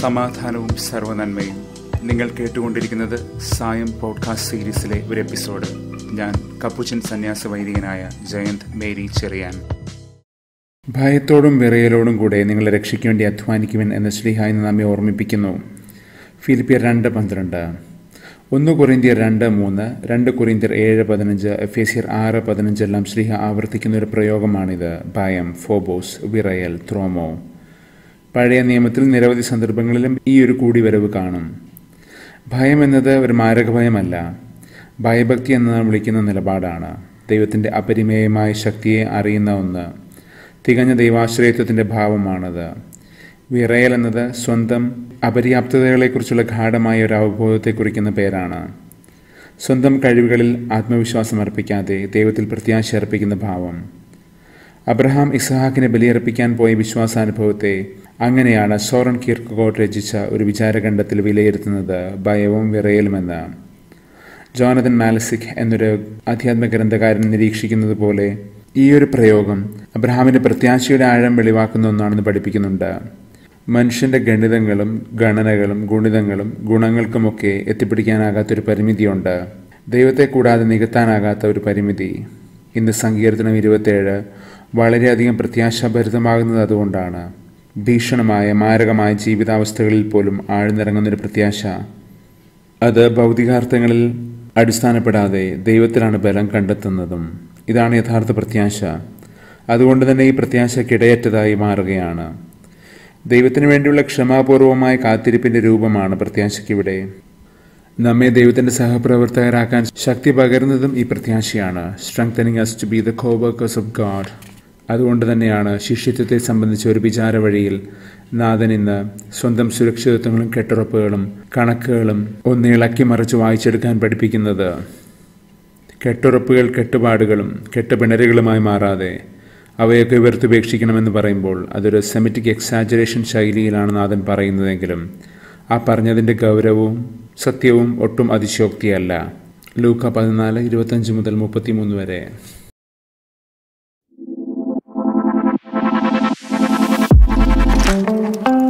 സമാധാനവും സർവനന്മയും നിങ്ങൾ കേട്ടുകൊണ്ടിരിക്കുന്നത് സായം പോഡ്കാസ്റ്റ് സീരീസിലെ ഒരു എപ്പിസോഡ് ഞാൻ കപ്പുച്ചൻ സന്യാസ വൈദികനായ ജയന്ത് മേരി ചെറിയാൻ ഭയത്തോടും വിറയലോടും കൂടെ നിങ്ങളെ രക്ഷിക്കേണ്ടി അധ്വാനിക്കുവൻ എന്ന ശ്രീഹായി നമ്മെ ഓർമ്മിപ്പിക്കുന്നു ഫിലിപ്പിയർ രണ്ട് പന്ത്രണ്ട് ഒന്ന് കൊറിന്തിയർ രണ്ട് മൂന്ന് രണ്ട് കൊറിന്തിയർ ഏഴ് പതിനഞ്ച് എഫേസിയർ ആറ് പതിനഞ്ചെല്ലാം ശ്രീഹ ആവർത്തിക്കുന്ന ഒരു പ്രയോഗമാണിത് ഭയം ഫോബോസ് വിറയൽ ത്രോമോ പഴയ നിയമത്തിൽ നിരവധി സന്ദർഭങ്ങളിലും ഈ ഒരു കൂടിവരവ് കാണും ഭയം എന്നത് ഒരു മാരകഭയമല്ല ഭയഭക്തി എന്ന് നാം വിളിക്കുന്ന നിലപാടാണ് ദൈവത്തിൻ്റെ അപരിമേയമായ ശക്തിയെ അറിയുന്ന ഒന്ന് തികഞ്ഞ ദൈവാശ്രയത്വത്തിൻ്റെ ഭാവമാണത് വിറയൽ എന്നത് സ്വന്തം അപര്യാപ്തതകളെക്കുറിച്ചുള്ള ഗാഠമായ ഒരു അവബോധത്തെ കുറിക്കുന്ന പേരാണ് സ്വന്തം കഴിവുകളിൽ ആത്മവിശ്വാസം അർപ്പിക്കാതെ ദൈവത്തിൽ പ്രത്യാശ അർപ്പിക്കുന്ന ഭാവം അബ്രഹാം ഇസ്ഹാക്കിനെ ബലിയർപ്പിക്കാൻ പോയ വിശ്വാസാനുഭവത്തെ അങ്ങനെയാണ് സോറൻ കീർക്കോട്ട് രചിച്ച ഒരു വിചാരഖണ്ഡത്തിൽ വിലയിരുത്തുന്നത് ഭയവും വിറയലുമെന്ന് ജോനതൻ മാലസിക് എന്നൊരു ആധ്യാത്മ ഗ്രന്ഥകാരൻ നിരീക്ഷിക്കുന്നത് പോലെ ഈ ഒരു പ്രയോഗം അബ്രഹാമിൻ്റെ പ്രത്യാശയുടെ ആഴം വെളിവാക്കുന്ന ഒന്നാണെന്ന് പഠിപ്പിക്കുന്നുണ്ട് മനുഷ്യൻ്റെ ഗണിതങ്ങളും ഗണനകളും ഗുണിതങ്ങളും ഗുണങ്ങൾക്കുമൊക്കെ എത്തിപ്പിടിക്കാനാകാത്തൊരു പരിമിതിയുണ്ട് ദൈവത്തെ കൂടാതെ നികത്താനാകാത്ത ഒരു പരിമിതി ഇന്ന് സങ്കീർത്തനം ഇരുപത്തേഴ് വളരെയധികം പ്രത്യാശാഭരിതമാകുന്നത് അതുകൊണ്ടാണ് ഭീഷണമായ മാരകമായ ജീവിതാവസ്ഥകളിൽ പോലും ആഴ്ന്നിറങ്ങുന്നൊരു പ്രത്യാശ അത് ഭൗതികാർത്ഥങ്ങളിൽ അടിസ്ഥാനപ്പെടാതെ ദൈവത്തിലാണ് ബലം കണ്ടെത്തുന്നതും ഇതാണ് യഥാർത്ഥ പ്രത്യാശ അതുകൊണ്ട് തന്നെ ഈ പ്രത്യാശ കിടയറ്റതായി മാറുകയാണ് ദൈവത്തിന് വേണ്ടിയുള്ള ക്ഷമാപൂർവമായ കാത്തിരിപ്പിൻ്റെ രൂപമാണ് പ്രത്യാശയ്ക്കിവിടെ നമ്മെ ദൈവത്തിൻ്റെ സഹപ്രവർത്തകരാക്കാൻ ശക്തി പകരുന്നതും ഈ പ്രത്യാശയാണ് strengthening us to be the co workers of God അതുകൊണ്ട് തന്നെയാണ് ശിഷ്യത്വത്തെ സംബന്ധിച്ച ഒരു വിചാര വഴിയിൽ നാഥൻ ഇന്ന് സ്വന്തം സുരക്ഷിതത്വങ്ങളും കെട്ടുറപ്പുകളും കണക്കുകളും ഒന്ന് ഇളക്കി മറിച്ച് വായിച്ചെടുക്കാൻ പഠിപ്പിക്കുന്നത് കെട്ടുറപ്പുകൾ കെട്ടുപാടുകളും കെട്ടുപിണരുകളുമായി മാറാതെ അവയൊക്കെ ഉയർത്തുപേക്ഷിക്കണമെന്ന് പറയുമ്പോൾ അതൊരു സെമിറ്റിക് എക്സാജറേഷൻ ശൈലിയിലാണ് നാഥൻ പറയുന്നതെങ്കിലും ആ പറഞ്ഞതിൻ്റെ ഗൗരവവും സത്യവും ഒട്ടും അതിശയോക്തിയല്ല ലൂക്ക പതിനാല് ഇരുപത്തഞ്ച് മുതൽ മുപ്പത്തിമൂന്ന് വരെ thank you